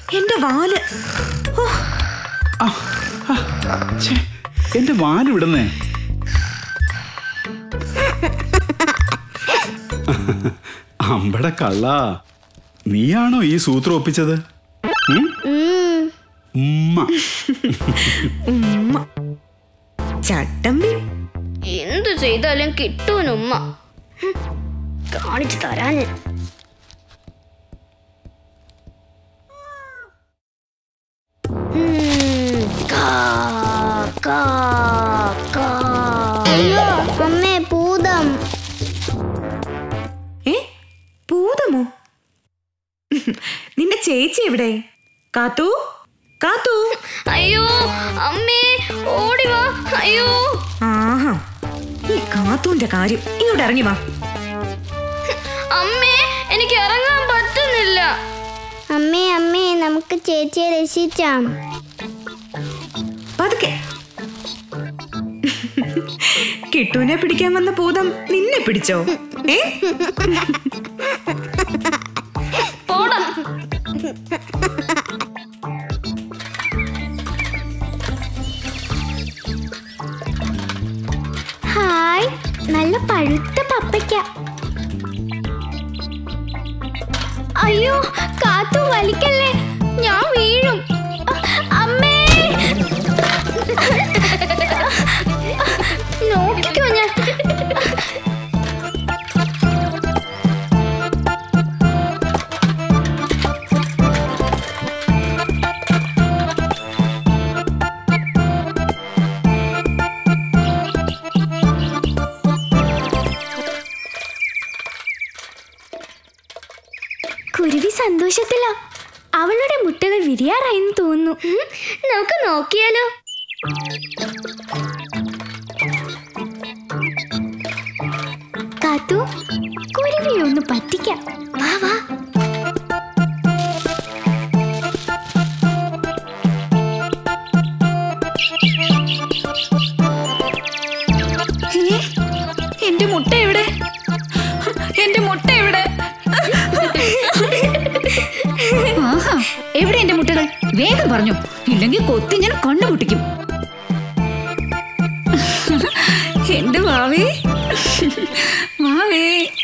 എന്റെ വാല് ഓ, ഛേ, എന്റെ വാല് വിടുന്നേ അമ്പട കള്ള നീയാണോ ഈ സൂത്രം ഒപ്പിച്ചത് ഉം? ഉമ്മ ഉമ്മ ചട്ടമ്പി എന്തു ചെയ്താലും കിട്ടൂനുമ്മ ഹും, കാണിച്ചു തരാന് ഉം, കാ, കാ, കാ. അയ്യോ അമ്മേ ഭൂതം ഏ ഭൂതമോ നിന്റെ ചേച്ചി എവിടെ കാത്തു കാത്തു അയ്യോ അമ്മേ ഓടി വാ അയ്യോ ആഹാ ഈ കാത്തുവിന്റെ കാര്യം ഇങ്ങോട്ട് ഇറങ്ങി വാ അമ്മേ എനിക്ക് ഇറങ്ങാൻ പറ്റുന്നില്ല അമ്മേ അമ്മേ നമുക്ക് ചേച്ചിയെ രക്ഷിച്ചാം പതുക്കെ കിട്ടുവിനെ പിടിക്കാൻ വന്ന ഭൂതം നിന്നെ പിടിച്ചോ ഏ പോടാ ഹായ് നല്ല പഴുത്ത പപ്പയ്ക്ക അയ്യോ കാത്തു വലിക്കല്ലേ ഞാൻ വീഴും അ- അമ്മേ നോക്കിക്കോ ഞാൻ കുരുവി സന്തോഷത്തിലാ അവളുടെ മുട്ടകൾ വിരിയാറായെന്ന് തോന്നുന്നു ഉം, നമുക്ക് നോക്കിയാലോ കാത്തു കുരുവിയെ ഒന്ന് പറ്റിക്കാം വാ വാ ഏ? എന്റെ മുട്ട എവിടെ എന്റെ മുട്ട എവിടെ ആഹാ എവിടെ എന്റെ മുട്ടകൾ വേഗം പറഞ്ഞു ഇല്ലെങ്കിൽ കൊത്തി ഞാൻ കണ്ണുപൊട്ടിക്കും എന്റെ വാവേ വാവേ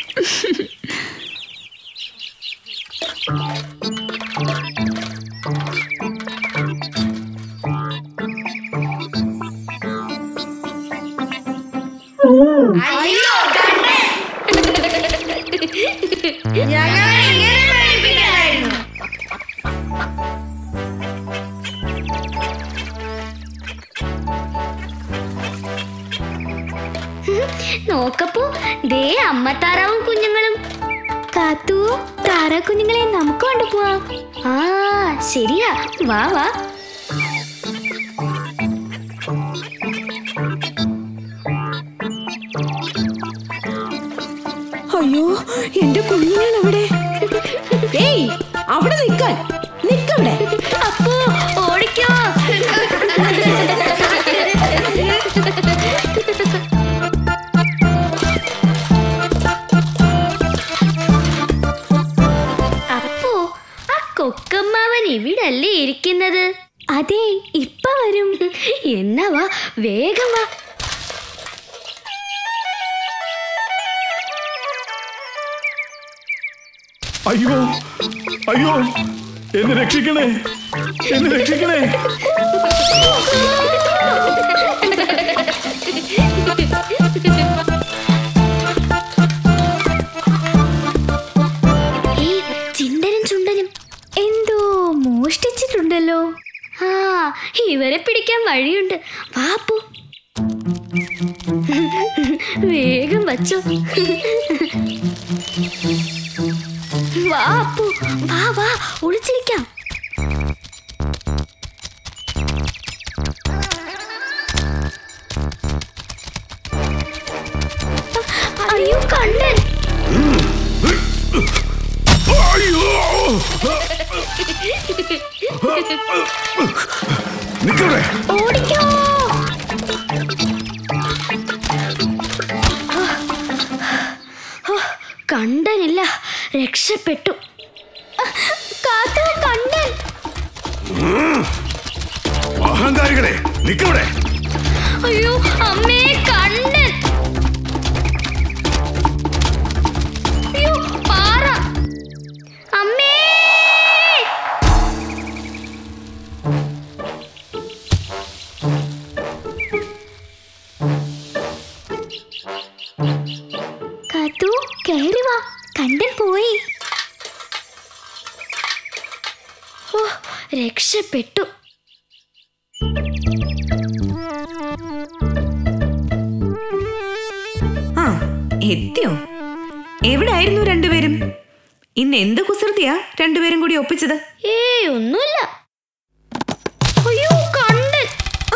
നോക്കപ്പോ ദേ അമ്മ താറാവും കുഞ്ഞുങ്ങളും കാത്തു താറാ കുഞ്ഞുങ്ങളെ നമുക്ക് കൊണ്ടുപോവാം ആ ശരിയാ വാ വാ അയ്യോ എന്റെ കുഞ്ഞുങ്ങൾ എവിടെ ഏയ് അവിടെ നിക്കാൻ നിക്കവിടെ അപ്പോ ഓടിക്കോ അപ്പോ ആ കൊക്കമ്മാവൻ ഇവിടല്ലേ ഇരിക്കുന്നത് അതെ ഇപ്പൊ വരും എന്നാ വാ വേഗം വാ അയ്യോ അയ്യോ എന്നെ രക്ഷിക്കണേ എന്നെ രക്ഷിക്കണേ ഏയ്, ചിണ്ടനും ചുണ്ടനും എന്തോ മോഷ്ടിച്ചിട്ടുണ്ടല്ലോ ആ ഇവരെ പിടിക്കാൻ വഴിയുണ്ട് വാപ്പു വേഗം വച്ചോ വാപ്പു വാ വാ ഒളിച്ചിരിക്കാം അയ്യോ കണ്ണൻ അയ്യോ നിക്കവിടെ ഓടിക്കോ ഹോ, കണ്ടനില്ല രക്ഷപ്പെട്ടു കാത്തു കണ്ണൻ അഹങ്കാരികളെ നിക്കവിടെ അയ്യോ അമ്മേ കണ്ണൻ അയ്യോ പാറ അമ്മേ കാത്തു കയറി വാ കണ്ടൻ പോയി ഓ രക്ഷപ്പെട്ടു ആ എത്തിയോ എവിടായിരുന്നു രണ്ടുപേരും ഇന്ന് എന്ത് കുസൃതിയാ രണ്ടുപേരും കൂടി ഒപ്പിച്ചത് ഏയ് ഒന്നുമില്ല അയ്യോ കണ്ണൻ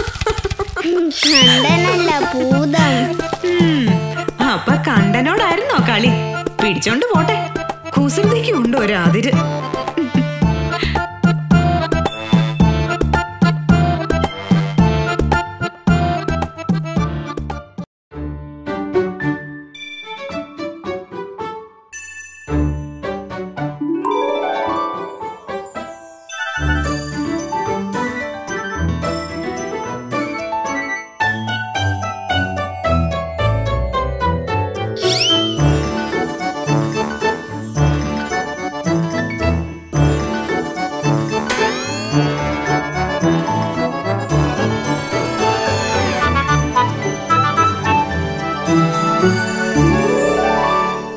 കണ്ടനല്ല ഭൂതം ഉം, അപ്പൊ കണ്ടനോടായിരുന്നോ കളി പിടിച്ചോണ്ട് പോട്ടെ കുസൃതിക്ക് ഉണ്ട് ഒരു അതിര്